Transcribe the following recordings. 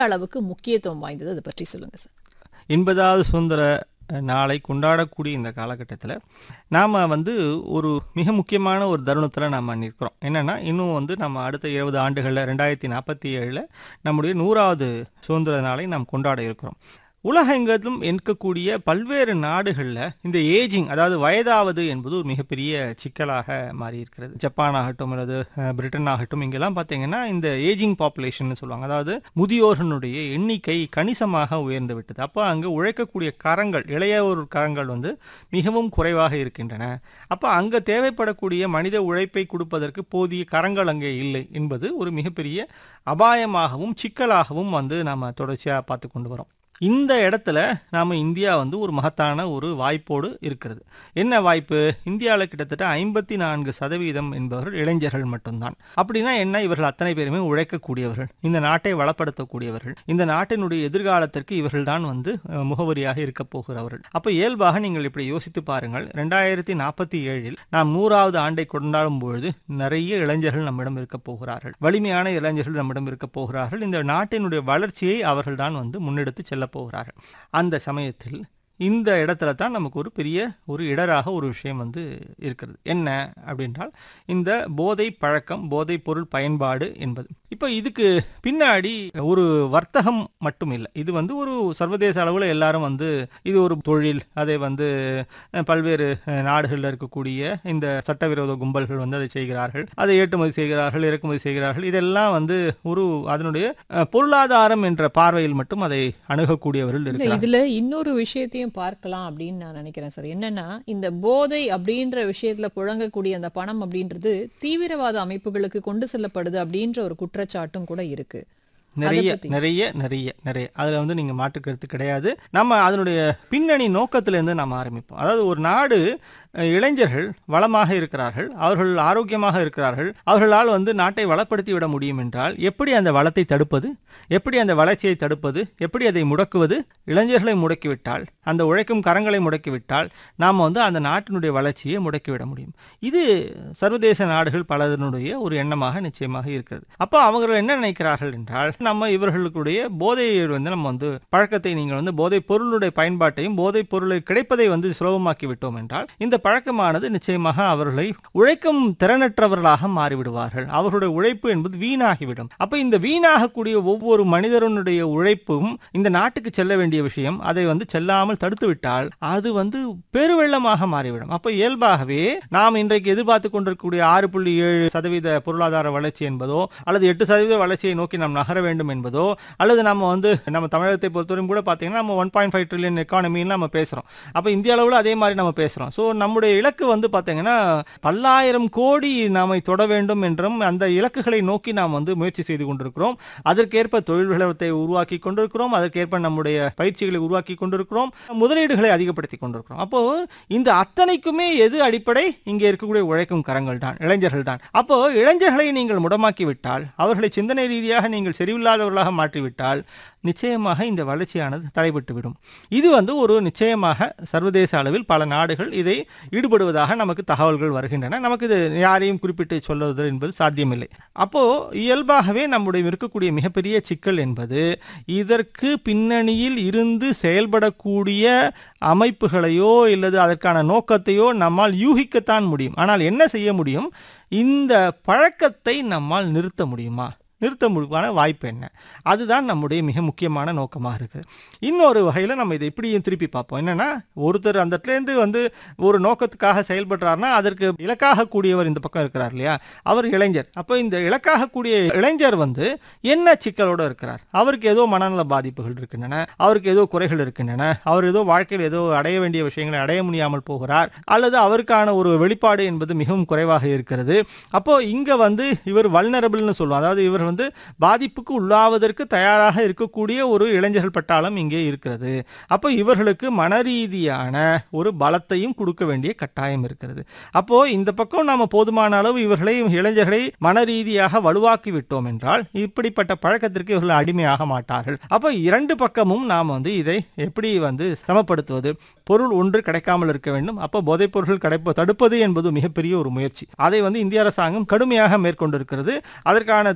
அளவுக்கு முக்கியத்துவம் வாய்ந்தது அதை பற்றி சொல்லுங்க சார் எண்பதாவது சுதந்திர நாளை கொண்டாடக்கூடிய இந்த காலகட்டத்தில் நாம் வந்து ஒரு மிக முக்கியமான ஒரு தருணத்தில் நாம் நிற்கிறோம் என்னென்னா இன்னும் வந்து நம்ம அடுத்த இருபது ஆண்டுகளில் ரெண்டாயிரத்தி நாற்பத்தி ஏழில் நம்முடைய நூறாவது சுதந்திர நாளை நாம் கொண்டாட இருக்கிறோம் உலகெங்கிலும் இருக்கக்கூடிய பல்வேறு நாடுகளில் இந்த ஏஜிங் அதாவது வயதாவது என்பது ஒரு மிகப்பெரிய சிக்கலாக மாறி இருக்கிறது ஜப்பான் ஆகட்டும் அல்லது அஹ், பிரிட்டன் ஆகட்டும் இங்கெல்லாம் பார்த்தீங்கன்னா இந்த ஏஜிங் பாப்புலேஷன் சொல்லுவாங்க அதாவது முதியோர்களுடைய எண்ணிக்கை கணிசமாக உயர்ந்து விட்டது அப்போ அங்கே உழைக்கக்கூடிய கரங்கள் இளையோர் கரங்கள் வந்து மிகவும் குறைவாக இருக்கின்றன அப்போ அங்கே தேவைப்படக்கூடிய மனித உழைப்பை கொடுப்பதற்கு போதிய கரங்கள் அங்கே இல்லை என்பது ஒரு மிகப்பெரிய அபாயமாகவும் சிக்கலாகவும் வந்து நாம் தொடர்ச்சியாக பார்த்து கொண்டு வரோம் இந்த இடத்துல நாம் இந்தியா வந்து ஒரு மகத்தான ஒரு வாய்ப்போடு இருக்கிறது என்ன வாய்ப்பு இந்தியாவில் கிட்டத்தட்ட ஐம்பத்தி நான்கு சதவீதம் என்பவர்கள் இளைஞர்கள் மட்டும்தான் அப்படின்னா என்ன இவர்கள் அத்தனை பேருமே உழைக்கக்கூடியவர்கள் இந்த நாட்டை வளப்படுத்தக்கூடியவர்கள் இந்த நாட்டினுடைய எதிர்காலத்திற்கு இவர்கள்தான் வந்து அஹ், முகவரியாக இருக்க போகிறவர்கள் அப்போ இயல்பாக நீங்கள் இப்படி யோசித்து பாருங்கள் ரெண்டாயிரத்தி நாற்பத்தி ஏழில் நாம் நூறாவது ஆண்டை கொண்டாடும் பொழுது நிறைய இளைஞர்கள் நம்மிடம் இருக்க போகிறார்கள் வலிமையான இளைஞர்கள் நம்மிடம் இருக்க போகிறார்கள் இந்த நாட்டினுடைய வளர்ச்சியை அவர்கள்தான் வந்து முன்னெடுத்து செல்ல போகிறார்கள் அந்த சமயத்தில் இந்த இடத்துல தான் நமக்கு ஒரு பெரிய ஒரு இடராக ஒரு விஷயம் வந்து இருக்கிறது என்ன அப்படின்றால் இந்த போதை பழக்கம் போதை பொருள் பயன்பாடு என்பது இப்போ இதுக்கு பின்னாடி ஒரு வர்த்தகம் மட்டும் இல்லை இது வந்து ஒரு சர்வதேச அளவில் எல்லாரும் வந்து இது ஒரு தொழில் அதை வந்து அஹ், பல்வேறு அஹ், நாடுகளில் இருக்கக்கூடிய இந்த சட்டவிரோத கும்பல்கள் வந்து அதை செய்கிறார்கள் அதை ஏற்றுமதி செய்கிறார்கள் இறக்குமதி செய்கிறார்கள் இதெல்லாம் வந்து ஒரு அதனுடைய அஹ், பொருளாதாரம் என்ற பார்வையில் மட்டும் அதை அணுகக்கூடியவர்கள் இல்ல இருக்கிறார்கள் இதுல இன்னொரு விஷயத்தையும் பார்க்கலாம் அப்படின்னு நான் நினைக்கிறேன் சார் என்னன்னா இந்த போதை அப்படின்ற விஷயத்துல புழங்கக்கூடிய அந்த பணம் அப்படின்றது தீவிரவாத அமைப்புகளுக்கு கொண்டு செல்லப்படுது அப்படின்ற ஒரு குற்றச்சாட்டும் கூட இருக்கு நிறைய பத்தி. நிறைய நிறைய நிறைய அதில் வந்து நீங்கள் மாற்றுக்கருத்து கிடையாது நம்ம அதனுடைய பின்னணி நோக்கத்திலேருந்து நம்ம ஆரம்பிப்போம் அதாவது ஒரு நாடு அஹ், இளைஞர்கள் வளமாக இருக்கிறார்கள் அவர்கள் ஆரோக்கியமாக இருக்கிறார்கள் அவர்களால் வந்து நாட்டை வளப்படுத்தி விட முடியும் என்றால் எப்படி அந்த வளத்தை தடுப்பது எப்படி அந்த வளர்ச்சியை தடுப்பது எப்படி அதை முடக்குவது இளைஞர்களை முடக்கிவிட்டால் அந்த உழைக்கும் கரங்களை முடக்கிவிட்டால் நாம் வந்து அந்த நாட்டினுடைய வளர்ச்சியை முடக்கிவிட முடியும் இது சர்வதேச நாடுகள் பலதனுடைய ஒரு எண்ணமாக நிச்சயமாக இருக்கிறது அப்போ அவர்கள் என்ன நினைக்கிறார்கள் என்றால் நம்ம இவர்களுடைய போதையை வந்து நம்ம வந்து பழக்கத்தை நீங்கள் வந்து போதைப் பொருளுடைய பயன்பாட்டையும் போதைப் பொருளை கிடைப்பதை வந்து சுலபமாக்கி விட்டோம் என்றால் இந்த பழக்கமானது நிச்சயமாக அவர்களை உழைக்கும் திறனற்றவர்களாக மாறிவிடுவார்கள் அவர்களுடைய உழைப்பு என்பது வீணாகிவிடும் அப்ப இந்த வீணாகக்கூடிய ஒவ்வொரு மனிதனுடைய உழைப்பும் இந்த நாட்டுக்கு செல்ல வேண்டிய விஷயம் அதை வந்து செல்லாமல் தடுத்து விட்டால் அது வந்து பெருவெள்ளமாக மாறிவிடும் அப்ப இயல்பாகவே நாம் இன்றைக்கு எதிர்பார்த்து கொண்டிருக்கக்கூடிய ஆறு புள்ளி ஏழு சதவீத பொருளாதார வளர்ச்சி என்பதோ அல்லது எட்டு சதவீத வளர்ச்சியை நோக்கி நாம் நகர வேண்டும் என்பதோ அல்லது நம்ம வந்து நம்ம தமிழகத்தை பொறுத்தவரையும் கூட பார்த்தீங்கன்னா நம்ம ஒன் பாயிண்ட் ஃபைவ் ட்ரில்லியன் எக்கானமின்னு நம்ம பேசுகிறோம் அப்போ இந்திய அளவில் அதே மாதிரி நம்ம பேசுகிறோம் ஸோ நம்முடைய இலக்கு வந்து பார்த்தீங்கன்னா பல்லாயிரம் கோடி நாம தொட வேண்டும் என்றும் அந்த இலக்குகளை நோக்கி நாம் வந்து முயற்சி செய்து கொண்டிருக்கிறோம் அதற்கேற்ப தொழில் வளத்தை உருவாக்கி கொண்டிருக்கிறோம் அதற்கேற்ப நம்முடைய பயிற்சிகளை உருவாக்கி கொண்டிருக்கிறோம் முதலீடுகளை அதிகப்படுத்தி கொண்டிருக்கிறோம் அப்போ இந்த அத்தனைக்குமே எது அடிப்படை இங்கே இருக்கக்கூடிய உழைக்கும் கரங்கள் தான் இளைஞர்கள் தான் அப்போ இளைஞர்களை நீங்கள் முடமாக்கி விட்டால் அவர்களை சிந்தனை ரீதியாக நீங்கள் செறிவில்லாதவர்களாக மாற்றிவிட்டால் நிச்சயமாக இந்த வளர்ச்சியானது தடைபட்டு விடும் இது வந்து ஒரு நிச்சயமாக சர்வதேச அளவில் பல நாடுகள் இதை ஈடுபடுவதாக நமக்கு தகவல்கள் வருகின்றன நமக்கு இது யாரையும் குறிப்பிட்டு சொல்வது என்பது சாத்தியமில்லை அப்போ இயல்பாகவே நம்முடைய இருக்கக்கூடிய மிகப்பெரிய சிக்கல் என்பது இதற்கு பின்னணியில் இருந்து செயல்படக்கூடிய அமைப்புகளையோ இல்லது அதற்கான நோக்கத்தையோ நம்மால் யூகிக்கத்தான் முடியும் ஆனால் என்ன செய்ய முடியும் இந்த பழக்கத்தை நம்மால் நிறுத்த முடியுமா நிறுத்த முடிவான வாய்ப்பு என்ன அதுதான் நம்முடைய மிக முக்கியமான நோக்கமாக இருக்குது இன்னொரு வகையில் நம்ம இதை இப்படியும் திருப்பி பார்ப்போம் என்னன்னா ஒருத்தர் அந்த இடத்துலேருந்து வந்து ஒரு நோக்கத்துக்காக செயல்படுறாருன்னா அதற்கு இலக்காக கூடியவர் இந்த பக்கம் இருக்கிறார் இல்லையா அவர் இளைஞர் அப்போ இந்த இலக்காக கூடிய இளைஞர் வந்து என்ன சிக்கலோடு இருக்கிறார் அவருக்கு ஏதோ மனநல பாதிப்புகள் இருக்கின்றன அவருக்கு ஏதோ குறைகள் இருக்கின்றன அவர் ஏதோ வாழ்க்கையில் ஏதோ அடைய வேண்டிய விஷயங்களை அடைய முடியாமல் போகிறார் அல்லது அவருக்கான ஒரு வெளிப்பாடு என்பது மிகவும் குறைவாக இருக்கிறது அப்போ இங்க வந்து இவர் வல்னரபிள்னு சொல்லுவோம் அதாவது இவர் வந்து பாதிப்புக்கு உள்ளாவதற்கு தயாராக இருக்கக்கூடிய ஒரு இளைஞர்கள் பட்டாளம் இங்கே இருக்கிறது அப்போ இவர்களுக்கு மனரீதியான ஒரு பலத்தையும் கொடுக்க வேண்டிய கட்டாயம் இருக்கிறது அப்போ இந்த பக்கம் நாம போதுமான அளவு இவர்களை இளைஞர்களை மனரீதியாக வலுவாக்கி விட்டோம் என்றால் இப்படிப்பட்ட பழக்கத்திற்கு இவர்கள் அடிமையாக மாட்டார்கள் அப்போ இரண்டு பக்கமும் நாம் வந்து இதை எப்படி வந்து சமப்படுத்துவது பொருள் ஒன்று கிடைக்காமல் இருக்க வேண்டும் அப்போ போதைப் பொருட்கள் கிடைப்ப தடுப்பது என்பது மிகப்பெரிய ஒரு முயற்சி அதை வந்து இந்திய அரசாங்கம் கடுமையாக மேற்கொண்டிருக்கிறது அதற்கான தடுப்பு முயற்சி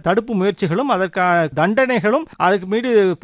முயற்சிகளும் அதற்கான தண்டனைகளும் அதுக்கு மீது